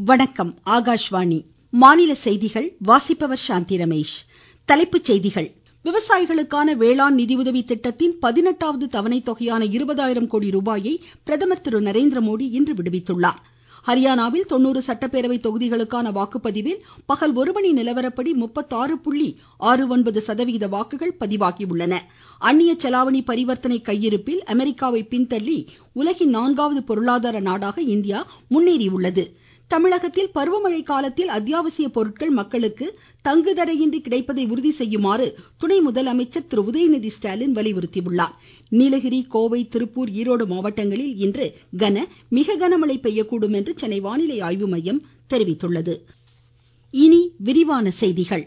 வணக்கம் ஆகாஷ்வாணி மாநில செய்திகள் வாசிப்பவர் சாந்தி ரமேஷ் தலைப்புச் செய்திகள் விவசாயிகளுக்கான வேளாண் நிதியுதவி திட்டத்தின் பதினெட்டாவது தவணை தொகையான இருபதாயிரம் கோடி ரூபாயை பிரதமர் திரு நரேந்திரமோடி இன்று விடுவித்துள்ளார் ஹரியானாவில் தொண்ணூறு சட்டப்பேரவை தொகுதிகளுக்கான வாக்குப்பதிவில் பகல் ஒரு மணி நிலவரப்படி முப்பத்தாறு புள்ளி ஆறு ஒன்பது சதவிகித வாக்குகள் பதிவாகியுள்ளன அந்நிய செலாவணி பரிவர்த்தனை கையிருப்பில் அமெரிக்காவை பின்தள்ளி உலகின் நான்காவது பொருளாதார நாடாக இந்தியா முன்னேறியுள்ளது தமிழகத்தில் பருவமழை காலத்தில் அத்தியாவசிய பொருட்கள் மக்களுக்கு தங்குதடையின்றி கிடைப்பதை உறுதி செய்யுமாறு துணை முதலமைச்சர் திரு உதயநிதி ஸ்டாலின் வலியுறுத்தியுள்ளார் நீலகிரி கோவை திருப்பூர் ஈரோடு மாவட்டங்களில் இன்று கன மிக கனமழை பெய்யக்கூடும் என்று சென்னை வானிலை ஆய்வு மையம் தெரிவித்துள்ளது இனி விரிவான செய்திகள்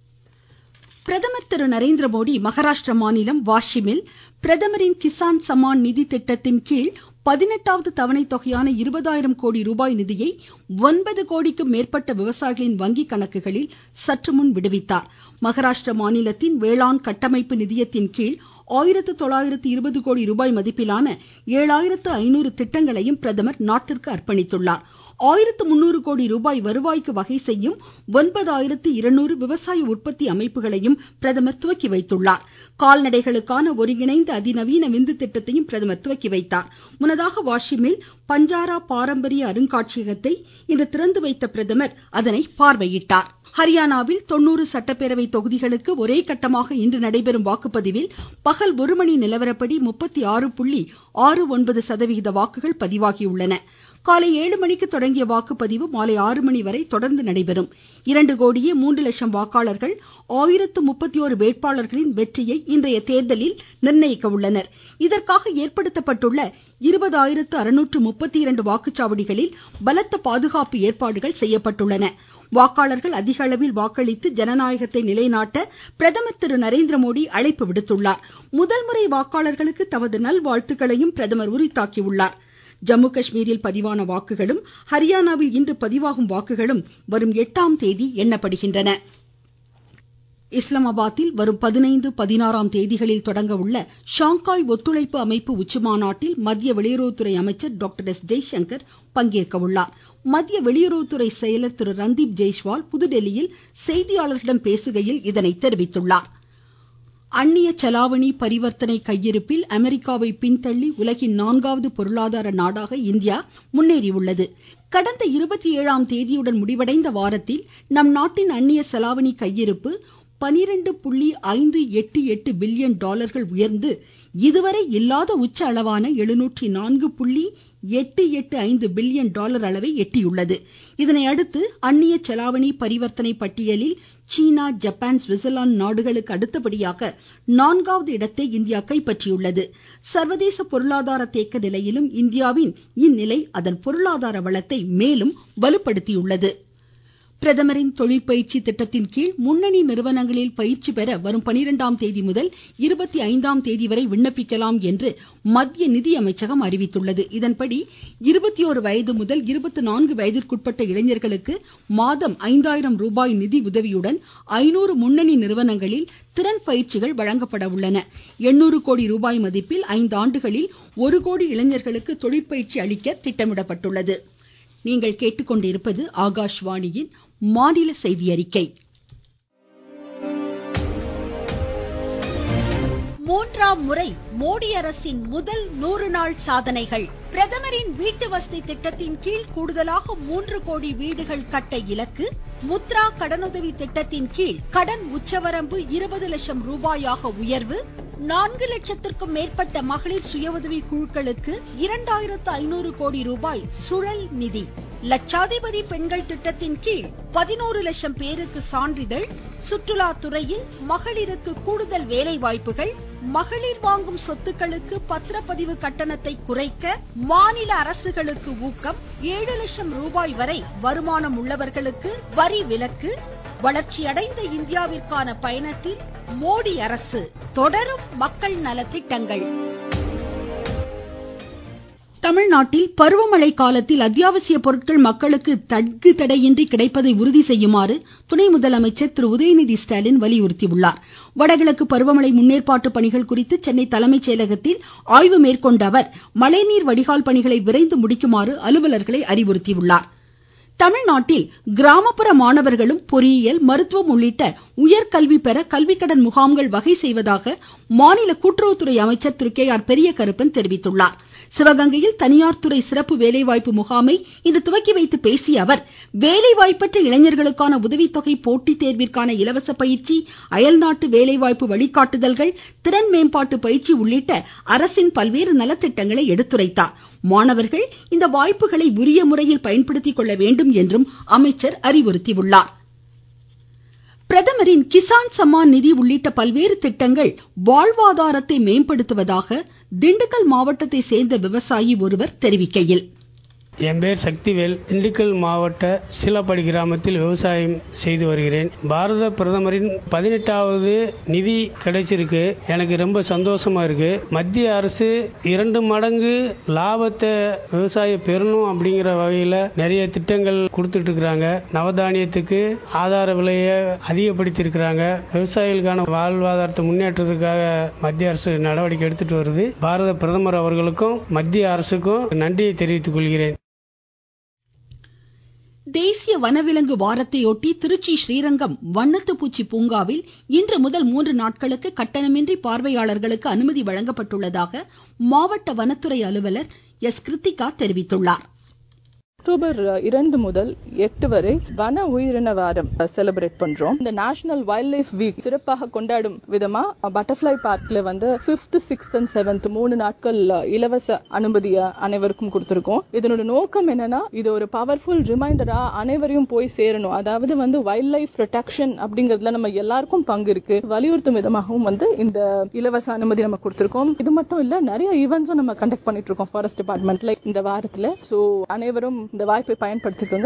பிரதமர் திரு நரேந்திரமோடி மகாராஷ்டிர மாநிலம் வாஷிமில் பிரதமரின் கிசான் சம்மான் நிதி திட்டத்தின் கீழ் பதினெட்டாவது தவணை தொகையான இருபதாயிரம் கோடி ரூபாய் நிதியை ஒன்பது கோடிக்கும் மேற்பட்ட விவசாயிகளின் வங்கி கணக்குகளில் சற்றுமுன் விடுவித்தார் மகாராஷ்டிர மாநிலத்தின் வேளாண் கட்டமைப்பு நிதியத்தின் கீழ் ஆயிரத்து தொள்ளாயிரத்து இருபது கோடி ரூபாய் மதிப்பிலான ஏழாயிரத்து ஐநூறு திட்டங்களையும் பிரதமர் நாட்டிற்கு அர்ப்பணித்துள்ளார் ஆயிரத்து முன்னூறு கோடி ரூபாய் வருவாய்க்கு வகை செய்யும் ஒன்பதாயிரத்து இருநூறு விவசாய உற்பத்தி அமைப்புகளையும் பிரதமர் துவக்கி வைத்துள்ளார் கால்நடைகளுக்கான ஒருங்கிணைந்த அதிநவீன விந்து திட்டத்தையும் பிரதமர் துவக்கி வைத்தார் முன்னதாக வாஷிமில் பஞ்சாரா பாரம்பரிய அருங்காட்சியகத்தை இன்று திறந்து வைத்த பிரதமர் அதனை பார்வையிட்டார் ஹரியானாவில் தொண்ணூறு சட்டப்பேரவை தொகுதிகளுக்கு ஒரே கட்டமாக இன்று நடைபெறும் வாக்குப்பதிவில் பகல் ஒரு மணி நிலவரப்படி முப்பத்தி ஆறு புள்ளி ஆறு ஒன்பது சதவிகித வாக்குகள் பதிவாகியுள்ளன காலை ஏழு மணிக்கு தொடங்கிய வாக்குப்பதிவு மாலை ஆறு மணி வரை தொடர்ந்து நடைபெறும் இரண்டு கோடியே மூன்று லட்சம் வாக்காளர்கள் ஆயிரத்து முப்பத்தி ஓரு வேட்பாளர்களின் வெற்றியை இன்றைய தேர்தலில் நிர்ணயிக்க உள்ளனர் இதற்காக ஏற்படுத்தப்பட்டுள்ள இருபதாயிரத்து அறுநூற்று முப்பத்தி இரண்டு வாக்குச்சாவடிகளில் பலத்த பாதுகாப்பு ஏற்பாடுகள் செய்யப்பட்டுள்ளன வாக்காளர்கள் அதிக அளவில் வாக்களித்து ஜனநாயகத்தை நிலைநாட்ட பிரதமர் திரு நரேந்திரமோடி அழைப்பு விடுத்துள்ளார் முதல் முறை வாக்காளர்களுக்கு தமது நல்வாழ்த்துக்களையும் பிரதமர் உரித்தாக்கியுள்ளார் ஜம்மு காஷ்மீரில் பதிவான வாக்குகளும் ஹரியானாவில் இன்று பதிவாகும் வாக்குகளும் வரும் எட்டாம் தேதி எண்ணப்படுகின்றன இஸ்லாமாபாத்தில் வரும் பதினைந்து பதினாறாம் தேதிகளில் தொடங்க உள்ள ஷாங்காய் ஒத்துழைப்பு அமைப்பு உச்சிமாநாட்டில் மத்திய வெளியுறவுத்துறை அமைச்சர் டாக்டர் எஸ் ஜெய்சங்கர் பங்கேற்க உள்ளார் மத்திய வெளியுறவுத்துறை செயலர் திரு ரந்தீப் ஜெய்ஸ்வால் புதுதில்லியில் செய்தியாளர்களிடம் பேசுகையில் இதனை தெரிவித்துள்ளார் அந்நிய செலாவணி பரிவர்த்தனை கையிருப்பில் அமெரிக்காவை பின்தள்ளி உலகின் நான்காவது பொருளாதார நாடாக இந்தியா முன்னேறியுள்ளது கடந்த இருபத்தி ஏழாம் தேதியுடன் முடிவடைந்த வாரத்தில் நம் நாட்டின் அந்நிய செலாவணி கையிருப்பு பனிரெண்டு புள்ளி ஐந்து எட்டு எட்டு பில்லியன் டாலர்கள் உயர்ந்து இதுவரை இல்லாத உச்ச அளவான எழுநூற்றி நான்கு புள்ளி எட்டு எட்டு ஐந்து பில்லியன் டாலர் அளவை எட்டியுள்ளது இதனை அடுத்து அந்நிய செலாவணி பரிவர்த்தனை பட்டியலில் சீனா ஜப்பான் சுவிட்சர்லாந்து நாடுகளுக்கு அடுத்தபடியாக நான்காவது இடத்தை இந்தியா கைப்பற்றியுள்ளது சர்வதேச பொருளாதார தேக்க நிலையிலும் இந்தியாவின் இந்நிலை அதன் பொருளாதார வளத்தை மேலும் வலுப்படுத்தியுள்ளது பிரதமரின் தொழிற்பயிற்சி திட்டத்தின் கீழ் முன்னணி நிறுவனங்களில் பயிற்சி பெற வரும் பனிரெண்டாம் தேதி முதல் இருபத்தி ஐந்தாம் தேதி வரை விண்ணப்பிக்கலாம் என்று மத்திய நிதியமைச்சகம் அறிவித்துள்ளது இதன்படி இருபத்தி ஓரு வயது முதல் இருபத்தி நான்கு வயதிற்குட்பட்ட இளைஞர்களுக்கு மாதம் ஐந்தாயிரம் ரூபாய் நிதி உதவியுடன் ஐநூறு முன்னணி நிறுவனங்களில் திறன் பயிற்சிகள் வழங்கப்பட உள்ளன எண்ணூறு கோடி ரூபாய் மதிப்பில் ஐந்து ஆண்டுகளில் ஒரு கோடி இளைஞர்களுக்கு தொழிற்பயிற்சி அளிக்க திட்டமிடப்பட்டுள்ளது நீங்கள் கேட்டுக்கொண்டிருப்பது ஆகாஷ்வாணியின் மாநில செய்தி அறிக்கை மூன்றாம் முறை மோடி அரசின் முதல் நூறு நாள் சாதனைகள் பிரதமரின் வீட்டு வசதி திட்டத்தின் கீழ் கூடுதலாக மூன்று கோடி வீடுகள் கட்ட இலக்கு முத்ரா கடனுதவி திட்டத்தின் கீழ் கடன் உச்சவரம்பு இருபது லட்சம் ரூபாயாக உயர்வு நான்கு லட்சத்திற்கும் மேற்பட்ட மகளிர் சுய உதவி குழுக்களுக்கு இரண்டாயிரத்து ஐநூறு கோடி ரூபாய் சுழல் நிதி லட்சாதிபதி பெண்கள் திட்டத்தின் கீழ் பதினோரு லட்சம் பேருக்கு சான்றிதழ் சுற்றுலா துறையில் மகளிருக்கு கூடுதல் வேலை வாய்ப்புகள் மகளிர் வாங்கும் சொத்துக்களுக்கு பத்திரப்பதிவு கட்டணத்தை குறைக்க மாநில அரசுகளுக்கு ஊக்கம் ஏழு லட்சம் ரூபாய் வரை வருமானம் உள்ளவர்களுக்கு வரி விலக்கு வளர்ச்சியடைந்த இந்தியாவிற்கான பயணத்தில் மோடி அரசு தொடரும் மக்கள் நலத்திட்டங்கள் தமிழ்நாட்டில் பருவமழை காலத்தில் அத்தியாவசிய பொருட்கள் மக்களுக்கு தங்கு தடையின்றி கிடைப்பதை உறுதி செய்யுமாறு துணை முதலமைச்சர் திரு உதயநிதி ஸ்டாலின் வலியுறுத்தியுள்ளார் வடகிழக்கு பருவமழை முன்னேற்பாட்டு பணிகள் குறித்து சென்னை தலைமைச் செயலகத்தில் ஆய்வு மேற்கொண்ட அவர் மழைநீர் வடிகால் பணிகளை விரைந்து முடிக்குமாறு அலுவலர்களை அறிவுறுத்தியுள்ளார் தமிழ்நாட்டில் கிராமப்புற மாணவர்களும் பொறியியல் மருத்துவம் உள்ளிட்ட உயர்கல்வி பெற கல்விக்கடன் முகாம்கள் வகை செய்வதாக மாநில கூட்டுறவுத்துறை அமைச்சர் திரு கே ஆர் பெரியகருப்பன் தெரிவித்துள்ளார் சிவகங்கையில் தனியார் துறை சிறப்பு வேலைவாய்ப்பு முகாமை இன்று துவக்கி வைத்து பேசிய அவர் வேலைவாய்ப்பற்ற இளைஞர்களுக்கான உதவித்தொகை போட்டித் தேர்விற்கான இலவச பயிற்சி அயல்நாட்டு வேலைவாய்ப்பு வழிகாட்டுதல்கள் திறன் மேம்பாட்டு பயிற்சி உள்ளிட்ட அரசின் பல்வேறு நலத்திட்டங்களை எடுத்துரைத்தார் மாணவர்கள் இந்த வாய்ப்புகளை உரிய முறையில் பயன்படுத்திக் கொள்ள வேண்டும் என்றும் அமைச்சர் அறிவுறுத்தியுள்ளார் பிரதமரின் கிசான் சம்மான் நிதி உள்ளிட்ட பல்வேறு திட்டங்கள் வாழ்வாதாரத்தை மேம்படுத்துவதாக திண்டுக்கல் மாவட்டத்தை சேர்ந்த விவசாயி ஒருவர் தெரிவிக்கையில் என் பேர் சக்திவேல் திண்டுக்கல் மாவட்ட சீலப்பாடி கிராமத்தில் விவசாயம் செய்து வருகிறேன் பாரத பிரதமரின் பதினெட்டாவது நிதி கிடைச்சிருக்கு எனக்கு ரொம்ப சந்தோஷமா இருக்கு மத்திய அரசு இரண்டு மடங்கு லாபத்தை விவசாய பெறணும் அப்படிங்கிற வகையில் நிறைய திட்டங்கள் கொடுத்துட்டு இருக்கிறாங்க நவதானியத்துக்கு ஆதார விலையை அதிகப்படுத்தி இருக்கிறாங்க விவசாயிகளுக்கான வாழ்வாதாரத்தை முன்னேற்றத்துக்காக மத்திய அரசு நடவடிக்கை எடுத்துட்டு வருது பாரத பிரதமர் அவர்களுக்கும் மத்திய அரசுக்கும் நன்றியை தெரிவித்துக் கொள்கிறேன் தேசிய வனவிலங்கு வாரத்தையொட்டி திருச்சி ஸ்ரீரங்கம் வண்ணத்து பூச்சி பூங்காவில் இன்று முதல் மூன்று நாட்களுக்கு கட்டணமின்றி பார்வையாளர்களுக்கு அனுமதி வழங்கப்பட்டுள்ளதாக மாவட்ட வனத்துறை அலுவலர் எஸ் கிருத்திகா தெரிவித்துள்ளார் அக்டோபர் இரண்டு முதல் எட்டு வரை வன உயிரின வாரம் செலிப்ரேட் பண்றோம் இந்த நேஷனல் வைல்ட் லைஃப் வீக் சிறப்பாக கொண்டாடும் விதமா பட்டர்ஃபிளை பார்க்ல வந்து பிப்த் சிக்ஸ்த் அண்ட் செவன்த் மூணு நாட்கள் இலவச அனுமதியை அனைவருக்கும் கொடுத்திருக்கோம் இதனோட நோக்கம் என்னன்னா இது ஒரு பவர்ஃபுல் ரிமைண்டரா அனைவரையும் போய் சேரணும் அதாவது வந்து வைல்ட் லைஃப் ப்ரொடெக்ஷன் அப்படிங்கறதுல நம்ம எல்லாருக்கும் பங்கு இருக்கு வலியுறுத்தும் விதமாகவும் வந்து இந்த இலவச அனுமதி நம்ம கொடுத்திருக்கோம் இது மட்டும் இல்ல நிறைய ஈவெண்ட்ஸும் நம்ம கண்டக்ட் பண்ணிட்டு இருக்கோம் ஃபாரஸ்ட் டிபார்ட்மெண்ட்ல இந்த வாரத்துல சோ அனைவரும் இந்த வாய்ப்பை பயன்படுத்திக்கோங்க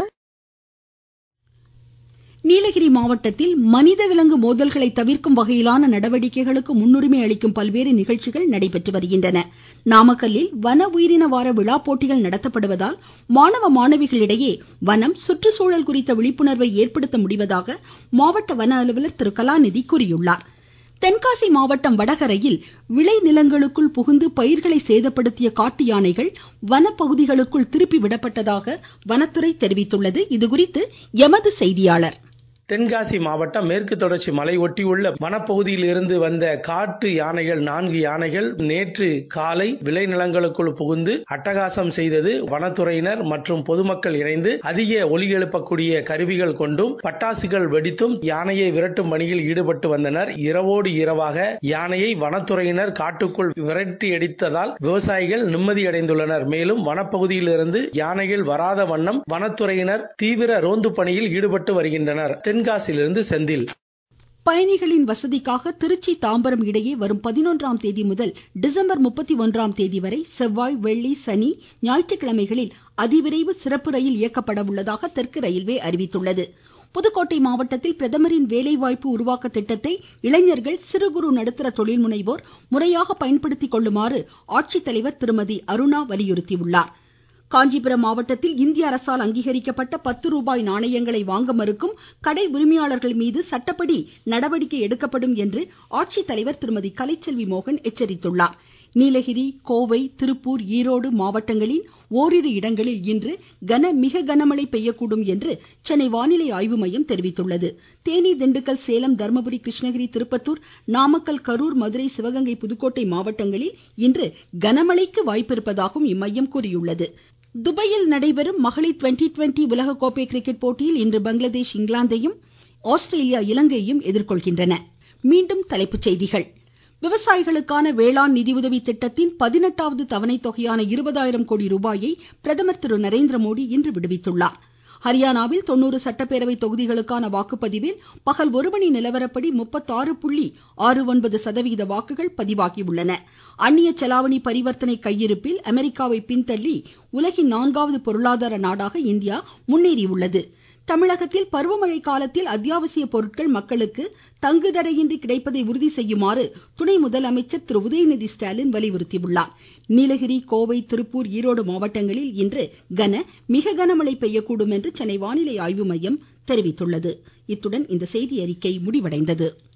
நீலகிரி மாவட்டத்தில் மனித விலங்கு மோதல்களை தவிர்க்கும் வகையிலான நடவடிக்கைகளுக்கு முன்னுரிமை அளிக்கும் பல்வேறு நிகழ்ச்சிகள் நடைபெற்று வருகின்றன நாமக்கல்லில் வன உயிரின வார விழா போட்டிகள் நடத்தப்படுவதால் மாணவ மாணவிகளிடையே வனம் சுற்றுச்சூழல் குறித்த விழிப்புணர்வை ஏற்படுத்த முடிவதாக மாவட்ட வன அலுவலர் திரு கலாநிதி கூறியுள்ளார் தென்காசி மாவட்டம் வடகரையில் விளை நிலங்களுக்குள் புகுந்து பயிர்களை சேதப்படுத்திய காட்டு யானைகள் வனப்பகுதிகளுக்குள் திருப்பி விடப்பட்டதாக வனத்துறை தெரிவித்துள்ளது இதுகுறித்து எமது செய்தியாளர் தென்காசி மாவட்டம் மேற்கு தொடர்ச்சி மலை ஒட்டியுள்ள வனப்பகுதியில் இருந்து வந்த காட்டு யானைகள் நான்கு யானைகள் நேற்று காலை விளைநிலங்களுக்குள் புகுந்து அட்டகாசம் செய்தது வனத்துறையினர் மற்றும் பொதுமக்கள் இணைந்து அதிக ஒலி எழுப்பக்கூடிய கருவிகள் கொண்டும் பட்டாசுகள் வெடித்தும் யானையை விரட்டும் பணியில் ஈடுபட்டு வந்தனர் இரவோடு இரவாக யானையை வனத்துறையினர் காட்டுக்குள் விரட்டி அடித்ததால் விவசாயிகள் நிம்மதியடைந்துள்ளனர் மேலும் வனப்பகுதியில் இருந்து யானைகள் வராத வண்ணம் வனத்துறையினர் தீவிர ரோந்து பணியில் ஈடுபட்டு வருகின்றனர் தென்காசியிலிருந்து செந்தில் பயணிகளின் வசதிக்காக திருச்சி தாம்பரம் இடையே வரும் பதினொன்றாம் தேதி முதல் டிசம்பர் முப்பத்தி ஒன்றாம் தேதி வரை செவ்வாய் வெள்ளி சனி ஞாயிற்றுக்கிழமைகளில் அதிவிரைவு சிறப்பு ரயில் இயக்கப்பட உள்ளதாக தெற்கு ரயில்வே அறிவித்துள்ளது புதுக்கோட்டை மாவட்டத்தில் பிரதமரின் வேலைவாய்ப்பு உருவாக்க திட்டத்தை இளைஞர்கள் சிறு குறு நடுத்தர தொழில் முனைவோர் முறையாக பயன்படுத்திக் கொள்ளுமாறு ஆட்சித்தலைவர் திருமதி அருணா வலியுறுத்தியுள்ளார் காஞ்சிபுரம் மாவட்டத்தில் இந்திய அரசால் அங்கீகரிக்கப்பட்ட பத்து ரூபாய் நாணயங்களை வாங்க மறுக்கும் கடை உரிமையாளர்கள் மீது சட்டப்படி நடவடிக்கை எடுக்கப்படும் என்று ஆட்சித்தலைவர் திருமதி கலைச்செல்வி மோகன் எச்சரித்துள்ளார் நீலகிரி கோவை திருப்பூர் ஈரோடு மாவட்டங்களின் ஓரிரு இடங்களில் இன்று கன மிக கனமழை பெய்யக்கூடும் என்று சென்னை வானிலை ஆய்வு மையம் தெரிவித்துள்ளது தேனி திண்டுக்கல் சேலம் தருமபுரி கிருஷ்ணகிரி திருப்பத்தூர் நாமக்கல் கரூர் மதுரை சிவகங்கை புதுக்கோட்டை மாவட்டங்களில் இன்று கனமழைக்கு வாய்ப்பிருப்பதாகவும் இம்மையம் கூறியுள்ளது துபாயில் நடைபெறும் மகளிர் டுவெண்டி டுவெண்டி உலகக்கோப்பை கிரிக்கெட் போட்டியில் இன்று பங்களாதேஷ் இங்கிலாந்தையும் ஆஸ்திரேலியா இலங்கையையும் எதிர்கொள்கின்றன மீண்டும் தலைப்புச் செய்திகள் விவசாயிகளுக்கான வேளாண் நிதியுதவி திட்டத்தின் பதினெட்டாவது தவணை தொகையான இருபதாயிரம் கோடி ரூபாயை பிரதமர் திரு நரேந்திரமோடி இன்று விடுவித்துள்ளார் ஹரியானாவில் தொண்ணூறு சட்டப்பேரவை தொகுதிகளுக்கான வாக்குப்பதிவில் பகல் ஒரு மணி நிலவரப்படி முப்பத்தாறு புள்ளி ஆறு ஒன்பது சதவிகித வாக்குகள் பதிவாகியுள்ளன அந்நிய செலாவணி பரிவர்த்தனை கையிருப்பில் அமெரிக்காவை பின்தள்ளி உலகின் நான்காவது பொருளாதார நாடாக இந்தியா முன்னேறியுள்ளது தமிழகத்தில் பருவமழை காலத்தில் அத்தியாவசிய பொருட்கள் மக்களுக்கு தங்குதடையின்றி கிடைப்பதை உறுதி செய்யுமாறு துணை முதலமைச்சர் திரு உதயநிதி ஸ்டாலின் வலியுறுத்தியுள்ளார் நீலகிரி கோவை திருப்பூர் ஈரோடு மாவட்டங்களில் இன்று கன மிக கனமழை பெய்யக்கூடும் என்று சென்னை வானிலை ஆய்வு மையம் தெரிவித்துள்ளது இத்துடன் இந்த செய்தியறிக்கை முடிவடைந்தது